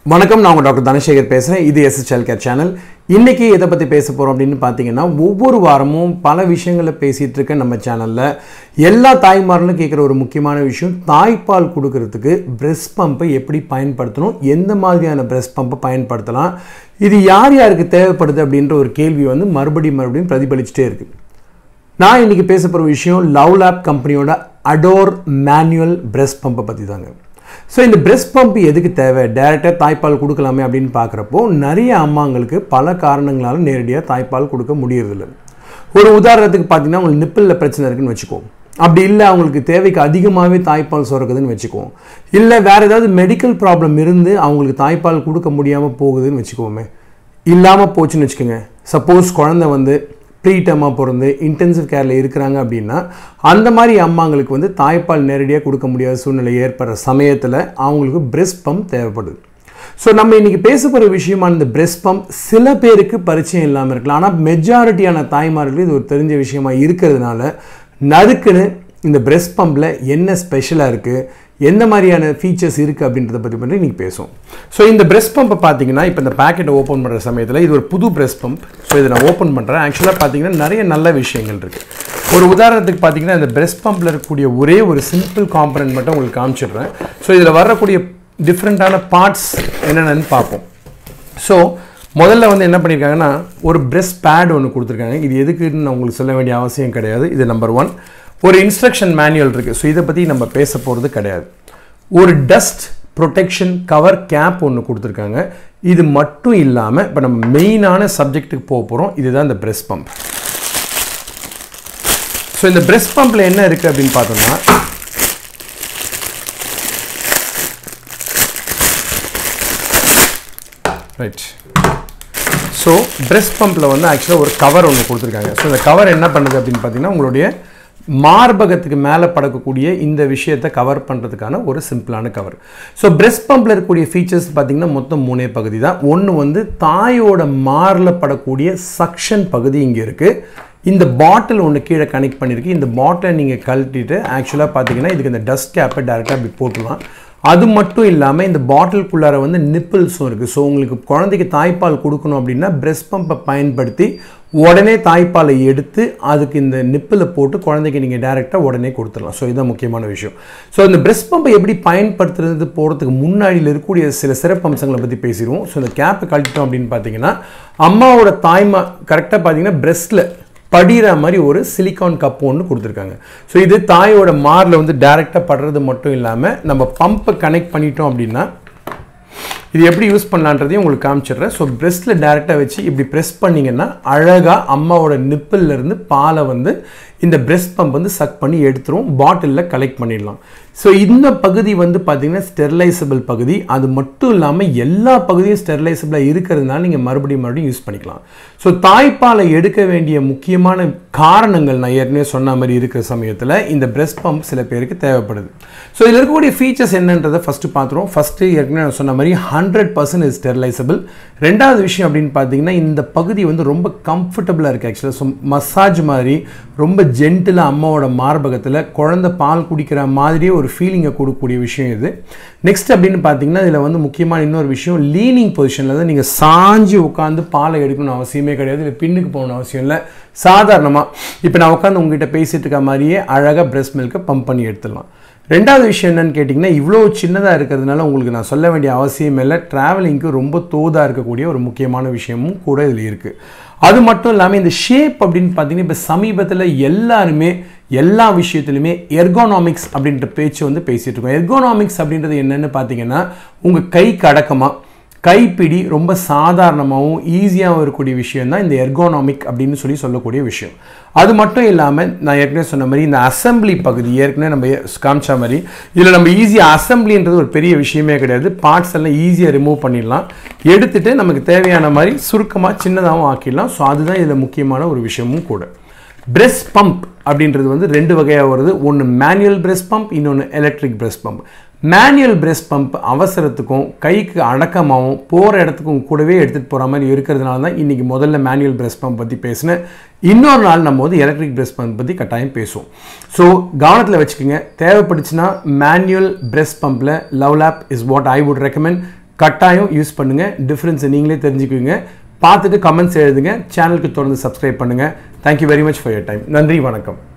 வணக்கம் நான் உங்கள் டாக்டர் தனசேகர் பேசுகிறேன் இது எஸ்எஸ்எல் கேர் சேனல் இன்றைக்கி எதை பற்றி பேச போகிறோம் அப்படின்னு பார்த்தீங்கன்னா ஒவ்வொரு வாரமும் பல விஷயங்களை பேசிகிட்டு இருக்க நம்ம சேனலில் எல்லா தாய்மார்களும் கேட்குற ஒரு முக்கியமான விஷயம் தாய்ப்பால் கொடுக்கறதுக்கு பிரெஸ்ட் பம்பை எப்படி பயன்படுத்தணும் எந்த மாதிரியான பிரெஸ்ட் பம்பை பயன்படுத்தலாம் இது யார் யாருக்கு தேவைப்படுது அப்படின்ற ஒரு கேள்வி வந்து மறுபடியும் மறுபடியும் பிரதிபலிச்சுட்டே இருக்குது நான் இன்றைக்கி பேச போகிற விஷயம் லவ் லேப் கம்பெனியோட அடோர் மேனுவல் பிரெஸ்ட் பம்பை பற்றி தாங்க ஸோ இந்த பிரெஸ்ட் பம்ப் எதுக்கு தேவை டேரெக்டாக தாய்ப்பால் கொடுக்கலாமே அப்படின்னு பார்க்குறப்போ நிறைய அம்மாங்களுக்கு பல காரணங்களால நேரடியாக தாய்ப்பால் கொடுக்க முடியறதில்ல ஒரு உதாரணத்துக்கு பார்த்தீங்கன்னா உங்களுக்கு நிப்பிளில் பிரச்சனை இருக்குன்னு வச்சுக்கோ அப்படி இல்லை அவங்களுக்கு தேவைக்கு அதிகமாகவே தாய்ப்பால் சுரக்குதுன்னு வச்சுக்குவோம் இல்லை வேறு ஏதாவது மெடிக்கல் ப்ராப்ளம் இருந்து அவங்களுக்கு தாய்ப்பால் கொடுக்க முடியாமல் போகுதுன்னு வச்சுக்கோமே இல்லாமல் போச்சுன்னு வச்சுக்கோங்க சப்போஸ் குழந்தை வந்து ப்ரீட்டமாக பிறந்து இன்டென்சிவ் கேரில் இருக்கிறாங்க அப்படின்னா அந்த மாதிரி அம்மாங்களுக்கு வந்து தாய்ப்பால் நேரடியாக கொடுக்க முடியாத சூழ்நிலை ஏற்படுற சமயத்தில் அவங்களுக்கு பிரெஸ்ட் பம்ப் தேவைப்படுது ஸோ நம்ம இன்றைக்கி பேச போகிற விஷயமான இந்த பிரெஸ்ட் பம்ப் சில பேருக்கு பரிச்சயம் இல்லாமல் இருக்கலாம் ஆனால் மெஜாரிட்டியான தாய்மார்களுக்கு இது ஒரு தெரிஞ்ச விஷயமா இருக்கிறதுனால நறுக்குன்னு இந்த பிரெஸ்ட் பம்பில் என்ன ஸ்பெஷலாக இருக்குது எந்த மாதிரியான ஃபீச்சர்ஸ் இருக்குது அப்படின்றத பற்றி பற்றி நீங்கள் பேசுவோம் ஸோ இந்த பிரெஸ்ட் பம்பை பார்த்தீங்கன்னா இப்போ இந்த பேக்கெட்டை ஓப்பன் பண்ணுற சமயத்தில் இது ஒரு புது பிரெஸ்ட் பம்ப் ஸோ இதை நான் ஓப்பன் பண்ணுறேன் ஆக்சுவலாக பார்த்தீங்கன்னா நிறைய நல்ல விஷயங்கள் இருக்குது ஒரு உதாரணத்துக்கு பார்த்தீங்கன்னா இந்த பிரெஸ்ட் பம்பில் இருக்கக்கூடிய ஒரே ஒரு சிம்பிள் காம்பனன்ட் மட்டும் உங்களுக்கு காமிச்சிடுறேன் ஸோ இதில் வரக்கூடிய டிஃப்ரெண்ட்டான பார்ட்ஸ் என்னென்னு பார்ப்போம் ஸோ முதல்ல வந்து என்ன பண்ணியிருக்காங்கன்னா ஒரு பிரெஸ்ட் பேட் ஒன்று கொடுத்துருக்காங்க இது எதுக்குன்னு நான் உங்களுக்கு சொல்ல வேண்டிய அவசியம் கிடையாது இது நம்பர் ஒன் ஒரு இன்ஸ்ட்ரக்ஷன் மேனுவல் இருக்குது ஸோ இதை பற்றி நம்ம பேச போகிறது கிடையாது ஒரு டஸ்ட் ப்ரொடெக்ஷன் கவர் கேப் ஒன்று கொடுத்துருக்காங்க இது மட்டும் இல்லாமல் இப்போ நம்ம மெயினான சப்ஜெக்ட்டுக்கு போக போகிறோம் இதுதான் இந்த பிரெஸ்ட் பம்ப் ஸோ இந்த பிரெஸ்ட் பம்பில் என்ன இருக்குது அப்படின்னு பார்த்தோம்னா ரைட் ஸோ பிரெஸ்ட் பம்பில் வந்து ஆக்சுவலாக ஒரு கவர் ஒன்று கொடுத்துருக்காங்க ஸோ இந்த கவர் என்ன பண்ணுது அப்படின்னு பார்த்தீங்கன்னா உங்களுடைய மார்பகத்துக்கு மேலே படக்கக்கூடிய இந்த விஷயத்தை கவர் பண்ணுறதுக்கான ஒரு சிம்பிளான கவர் ஸோ பிரெஸ்ட் பம்பில் இருக்கக்கூடிய ஃபீச்சர்ஸ் பார்த்தீங்கன்னா மொத்தம் மூணே பகுதி தான் ஒன்று வந்து தாயோட மாரில் படக்கூடிய சக்ஷன் பகுதி இங்கே இருக்குது இந்த பாட்டில் ஒன்று கீழே கனெக்ட் பண்ணியிருக்கு இந்த பாட்டிலை நீங்கள் கழட்டிட்டு ஆக்சுவலாக பார்த்தீங்கன்னா இதுக்கு இந்த டஸ்ட் கேப்பை டேரெக்டாக அப்படி போட்டுலாம் அது மட்டும் இல்லாமல் இந்த பாட்டிலுக்குள்ளார வந்து நிப்பிள்ஸும் இருக்குது ஸோ உங்களுக்கு குழந்தைக்கு தாய்ப்பால் கொடுக்கணும் அப்படின்னா பிரெஸ்ட் பம்பை பயன்படுத்தி உடனே தாய்ப்பாலை எடுத்து அதுக்கு இந்த நிப்பில் போட்டு குழந்தைக்கு நீங்கள் டேரெக்டாக உடனே கொடுத்துடலாம் ஸோ இதுதான் முக்கியமான விஷயம் ஸோ இந்த பிரெஸ்ட் பம்பை எப்படி பயன்படுத்துறது போகிறதுக்கு முன்னாடியில் இருக்கக்கூடிய சில சிறப்பு அம்சங்களை பற்றி பேசிடுவோம் ஸோ இந்த கேப்பை கழட்டிட்டோம் அப்படின்னு பார்த்தீங்கன்னா அம்மாவோட தாய்மா கரெக்டாக பார்த்தீங்கன்னா பிரெஸ்ட்டில் படிகிற மாதிரி ஒரு சிலிக்கான் கப் ஒன்று கொடுத்துருக்காங்க ஸோ இது தாயோட மாரில் வந்து டைரெக்டாக படுறது மட்டும் இல்லாமல் நம்ம பம்பை கனெக்ட் பண்ணிட்டோம் அப்படின்னா இது எப்படி யூஸ் பண்ணலான்றதையும் உங்களுக்கு காமிச்சிடுறேன் ஸோ பிரெஸ்ட்டில் டேரெக்டாக வச்சு இப்படி ப்ரெஸ் பண்ணிங்கன்னா அழகாக அம்மாவோட நிப்பிள்லேருந்து பாலை வந்து இந்த பிரெஸ்ட் பம்ப் வந்து சக் பண்ணி எடுத்துரும் பாட்டிலில் கலெக்ட் பண்ணிடலாம் ஸோ இந்த பகுதி வந்து பார்த்திங்கன்னா ஸ்டெர்லைசபிள் பகுதி அது மட்டும் இல்லாமல் எல்லா பகுதியும் ஸ்டெர்லைசபிளாக இருக்கிறதுனால நீங்கள் மறுபடியும் மறுபடியும் யூஸ் பண்ணிக்கலாம் ஸோ தாய்ப்பாலை எடுக்க வேண்டிய முக்கியமான காரணங்கள் நான் ஏற்கனவே சொன்ன மாதிரி இருக்கிற சமயத்தில் இந்த பிரெஸ்ட் பம்ப் சில பேருக்கு தேவைப்படுது ஸோ இதில் இருக்கக்கூடிய ஃபீச்சர்ஸ் என்னன்றதை ஃபஸ்ட்டு பார்த்துருவோம் ஃபஸ்ட்டு ஏற்கனவே நான் சொன்ன மாதிரி ஹண்ட்ரட் பர்சன்ட் இஸ் ஸ்டெர்லைசபிள் ரெண்டாவது விஷயம் அப்படின்னு பார்த்தீங்கன்னா இந்த பகுதி வந்து ரொம்ப கம்ஃபர்டபுளாக இருக்குது ஆக்சுவலாக ஸோ மசாஜ் மாதிரி ரொம்ப ஜென்டிலாக அம்மாவோட மார்பகத்தில் குழந்தை பால் குடிக்கிற மாதிரியே ஒரு ஃபீலிங்கை கொடுக்கக்கூடிய விஷயம் இது நெக்ஸ்ட் அப்படின்னு பார்த்தீங்கன்னா இதில் வந்து முக்கியமான இன்னொரு விஷயம் லீனிங் பொசிஷனில் தான் நீங்கள் சாஞ்சி உட்காந்து பாலை எடுக்கணும்னு அவசியமே கிடையாது இல்லை பின்னுக்கு போகணும் அவசியம் இல்லை சாதாரணமாக இப்போ நான் உட்காந்து உங்ககிட்ட பேசிகிட்டு இருக்க மாதிரியே அழகாக பிரெஸ்ட் மில்கை பம்ப் பண்ணி எடுத்துடலாம் ரெண்டாவது விஷயம் என்னன்னு கேட்டிங்கன்னா இவ்வளோ சின்னதாக இருக்கிறதுனால உங்களுக்கு நான் சொல்ல வேண்டிய அவசியம் இல்லை ட்ராவலிங்க்கு ரொம்ப தோதாக இருக்கக்கூடிய ஒரு முக்கியமான விஷயமும் கூட இதில் இருக்குது அது மட்டும் இல்லாமல் இந்த ஷேப் அப்படின்னு பார்த்தீங்கன்னா இப்போ சமீபத்தில் எல்லாருமே எல்லா விஷயத்துலையுமே எர்கோனாமிக்ஸ் அப்படின்ற பேச்சு வந்து பேசிகிட்டு இருக்கோம் எர்கோனாமிக்ஸ் அப்படின்றது என்னென்னு பார்த்தீங்கன்னா உங்கள் கைக்கு அடக்கமாக கைப்பிடி ரொம்ப சாதாரணமாகவும் ஈஸியாகவும் இருக்கக்கூடிய விஷயம் தான் இந்த எர்கோனாமிக் அப்படின்னு சொல்லி சொல்லக்கூடிய விஷயம் அது மட்டும் இல்லாமல் நான் ஏற்கனவே சொன்ன மாதிரி இந்த அசம்பிளி பகுதி ஏற்கனவே நம்ம காமிச்ச மாதிரி இதில் நம்ம ஈஸியாக அசம்பிளின்றது ஒரு பெரிய விஷயமே கிடையாது பார்ட்ஸ் எல்லாம் ஈஸியாக ரிமூவ் பண்ணிடலாம் எடுத்துகிட்டு நமக்கு தேவையான மாதிரி சுருக்கமாக சின்னதாகவும் ஆக்கிடலாம் ஸோ அதுதான் இதில் முக்கியமான ஒரு விஷயமும் கூட பிரெஸ்ட் பம்ப் அப்படின்றது வந்து ரெண்டு வகையாக வருது ஒன்று மேனுவல் பிரெஸ்ட் பம்ப் இன்னொன்று electric breast pump manual breast pump அவசரத்துக்கும் கைக்கு அடக்கமாகவும் போகிற இடத்துக்கும் கூடவே எடுத்துகிட்டு போகிற மாதிரி இருக்கிறதுனால தான் இன்றைக்கி முதல்ல மேனுவல் பிரெஸ்ட் பம்ப் பற்றி பேசினேன் இன்னொரு நாள் நம்ம வந்து எலக்ட்ரிக் பிரெஸ்ட் பம்ப் பற்றி கட்டாயம் பேசுவோம் ஸோ கவனத்தில் வச்சுக்கோங்க தேவைப்படுச்சுன்னா மேனுவல் பிரெஸ்ட் பம்பில் LuvLap is what I would recommend கட்டாயம் யூஸ் பண்ணுங்கள் டிஃப்ரென்ஸை நீங்களே தெரிஞ்சுக்குவீங்க பார்த்துட்டு கமெண்ட்ஸ் எழுதுங்க சேனலுக்கு தொடர்ந்து சப்ஸ்கிரைப் பண்ணுங்கள் thank you very much for your time நன்றி வணக்கம்